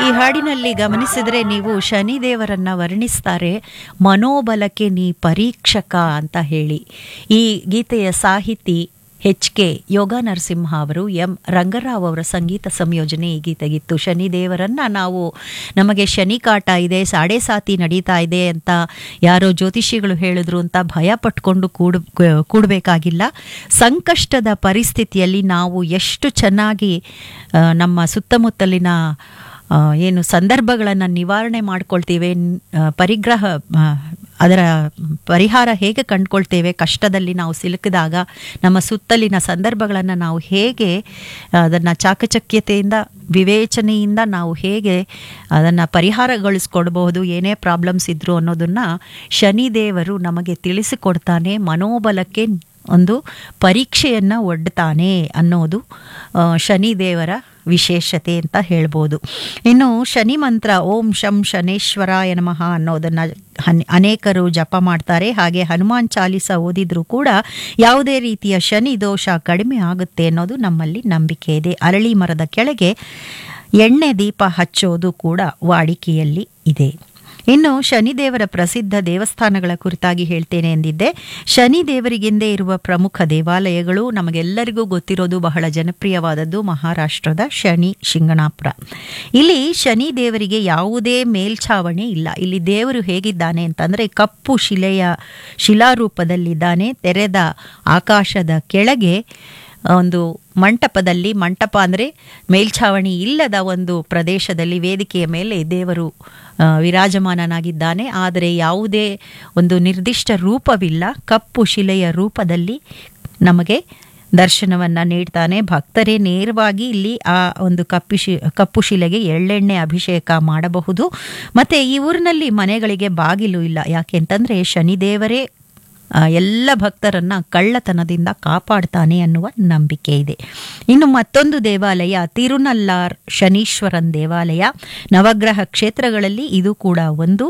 ಈ ಹಾಡಿನಲ್ಲಿ ಗಮನಿಸಿದರೆ ನೀವು ಶನಿದೇವರನ್ನ ವರ್ಣಿಸ್ತಾರೆ ಮನೋಬಲಕ್ಕೆ ನೀ ಪರೀಕ್ಷಕ ಅಂತ ಹೇಳಿ ಈ ಗೀತೆಯ ಸಾಹಿತಿ ಎಚ್ ಕೆ ಯೋಗ ನರಸಿಂಹ ಅವರು ಎಂ ರಂಗರಾವ್ ಅವರ ಸಂಗೀತ ಸಂಯೋಜನೆ ಈ ಗೀತೆಗಿತ್ತು ಶನಿದೇವರನ್ನ ನಾವು ನಮಗೆ ಶನಿ ಕಾಟ ಇದೆ ಸಾಡೆ ಸಾತಿ ನಡೀತಾ ಇದೆ ಅಂತ ಯಾರೋ ಜ್ಯೋತಿಷಿಗಳು ಹೇಳಿದ್ರು ಅಂತ ಭಯ ಪಟ್ಕೊಂಡು ಕೂಡ್ ಕೂಡಬೇಕಾಗಿಲ್ಲ ಸಂಕಷ್ಟದ ಪರಿಸ್ಥಿತಿಯಲ್ಲಿ ನಾವು ಎಷ್ಟು ಚೆನ್ನಾಗಿ ಆ, ನಮ್ಮ ಸುತ್ತಮುತ್ತಲಿನ ಆ, ಏನು ಸಂದರ್ಭಗಳನ್ನು ನಿವಾರಣೆ ಮಾಡ್ಕೊಳ್ತೀವಿ ನ್- ಆ, ಪರಿಗ್ರಹ ಆ, ಅದರ ಪರಿಹಾರ ಹೇಗೆ ಕಂಡುಕೊಳ್ತೇವೆ ಕಷ್ಟದಲ್ಲಿ ನಾವು ಸಿಲುಕಿದಾಗ ನಮ್ಮ ಸುತ್ತಲಿನ ಸಂದರ್ಭಗಳನ್ನು ನಾವು ಹೇಗೆ ಅದನ್ನು ಚಾಕಚಕ್ಯತೆಯಿಂದ ವಿವೇಚನೆಯಿಂದ ನಾವು ಹೇಗೆ ಅದನ್ನು ಪರಿಹಾರಗೊಳಿಸ್ಕೊಡ್ಬಹುದು ಏನೇ ಪ್ರಾಬ್ಲಮ್ಸ್ ಇದ್ರು ಅನ್ನೋದನ್ನು ಶನಿದೇವರು ನಮಗೆ ತಿಳಿಸಿಕೊಡ್ತಾನೆ ಮನೋಬಲಕ್ಕೆ ಒಂದು ಪರೀಕ್ಷೆಯನ್ನು ಒಡ್ತಾನೆ ಅನ್ನೋದು ಆ, ಶನಿದೇವರ ವಿಶೇಷತೆ ಅಂತ ಹೇಳ್ಬೋದು ಇನ್ನು ಶನಿ ಮಂತ್ರ ಓಂ ಶಂ ಶನೇಶ್ವರಾಯ ನಮಃ ಅನ್ನೋದನ್ನು ಹನ್- ಅನೇಕರು ಜಪ ಮಾಡ್ತಾರೆ ಹಾಗೆ ಹನುಮಾನ್ ಚಾಲಿಸ ಓದಿದ್ರೂ ಕೂಡ ಯಾವುದೇ ರೀತಿಯ ಶನಿ ದೋಷ ಕಡಿಮೆ ಆಗುತ್ತೆ ಅನ್ನೋದು ನಮ್ಮಲ್ಲಿ ನಂಬಿಕೆ ಇದೆ ಅರಳಿ ಮರದ ಕೆಳಗೆ ಎಣ್ಣೆ ದೀಪ ಹಚ್ಚೋದು ಕೂಡ ವಾಡಿಕೆಯಲ್ಲಿ ಇದೆ ಇನ್ನು ಶನಿದೇವರ ಪ್ರಸಿದ್ಧ ದೇವಸ್ಥಾನಗಳ ಕುರಿತಾಗಿ ಹೇಳ್ತೇನೆ ಎಂದಿದ್ದೆ ಶನಿದೇವರಿಗೆಂದೇ ಇರುವ ಪ್ರಮುಖ ದೇವಾಲಯಗಳು ನಮಗೆಲ್ಲರಿಗೂ ಗೊತ್ತಿರೋದು ಬಹಳ ಜನಪ್ರಿಯವಾದದ್ದು ಮಹಾರಾಷ್ಟ್ರದ ಶನಿ ಶಿಂಗಣಾಪುರ ಇಲ್ಲಿ ಶನಿ ದೇವರಿಗೆ ಯಾವುದೇ ಮೇಲ್ಛಾವಣಿ ಇಲ್ಲ ಇಲ್ಲಿ ದೇವರು ಹೇಗಿದ್ದಾನೆ ಅಂತಂದರೆ ಕಪ್ಪು ಶಿಲೆಯ ಶಿಲಾರೂಪದಲ್ಲಿದ್ದಾನೆ ತೆರೆದ ಆಕಾಶದ ಕೆಳಗೆ ಒಂದು ಮಂಟಪದಲ್ಲಿ ಮಂಟಪ ಅಂದರೆ ಮೇಲ್ಛಾವಣಿ ಇಲ್ಲದ ಒಂದು ಪ್ರದೇಶದಲ್ಲಿ ವೇದಿಕೆಯ ಮೇಲೆ ದೇವರು ಆ, ವಿರಾಜಮಾನನಾಗಿದ್ದಾನೆ ಆದರೆ ಯಾವುದೇ ಒಂದು ನಿರ್ದಿಷ್ಟ ರೂಪವಿಲ್ಲ ಕಪ್ಪು ಶಿಲೆಯ ರೂಪದಲ್ಲಿ ನಮಗೆ ದರ್ಶನವನ್ನ ನೀಡ್ತಾನೆ ಭಕ್ತರೇ ನೇರವಾಗಿ ಇಲ್ಲಿ ಆ ಒಂದು ಕಪ್ಪು ಶಿ ಕಪ್ಪು ಶಿಲೆಗೆ ಎಳ್ಳೆಣ್ಣೆ ಅಭಿಷೇಕ ಮಾಡಬಹುದು ಮತ್ತೆ ಈ ಊರಿನಲ್ಲಿ ಮನೆಗಳಿಗೆ ಬಾಗಿಲು ಇಲ್ಲ ಯಾಕೆ ಅಂತಂದ್ರೆ ಶನಿದೇವರೇ ಆ, ಎಲ್ಲ ಭಕ್ತರನ್ನ ಕಳ್ಳತನದಿಂದ ಕಾಪಾಡ್ತಾನೆ ಅನ್ನುವ ನಂಬಿಕೆ ಇದೆ ಇನ್ನು ಮತ್ತೊಂದು ದೇವಾಲಯ ತಿರುನಲ್ಲಾರ್ ಶನೀಶ್ವರನ್ ದೇವಾಲಯ ನವಗ್ರಹ ಕ್ಷೇತ್ರಗಳಲ್ಲಿ ಇದು ಕೂಡ ಒಂದು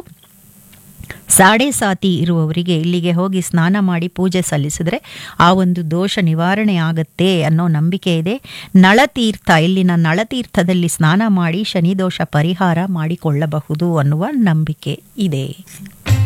ಸಾಡೆ ಸಾತಿ ಇರುವವರಿಗೆ ಇಲ್ಲಿಗೆ ಹೋಗಿ ಸ್ನಾನ ಮಾಡಿ ಪೂಜೆ ಸಲ್ಲಿಸಿದ್ರೆ ಆ ಒಂದು ದೋಷ ನಿವಾರಣೆ ಆಗತ್ತೆ ಅನ್ನೋ ನಂಬಿಕೆ ಇದೆ ನಳತೀರ್ಥ ಇಲ್ಲಿನ ನಳತೀರ್ಥದಲ್ಲಿ ಸ್ನಾನ ಮಾಡಿ ಶನಿದೋಷ ಪರಿಹಾರ ಮಾಡಿಕೊಳ್ಳಬಹುದು ಅನ್ನುವ ನಂಬಿಕೆ ಇದೆ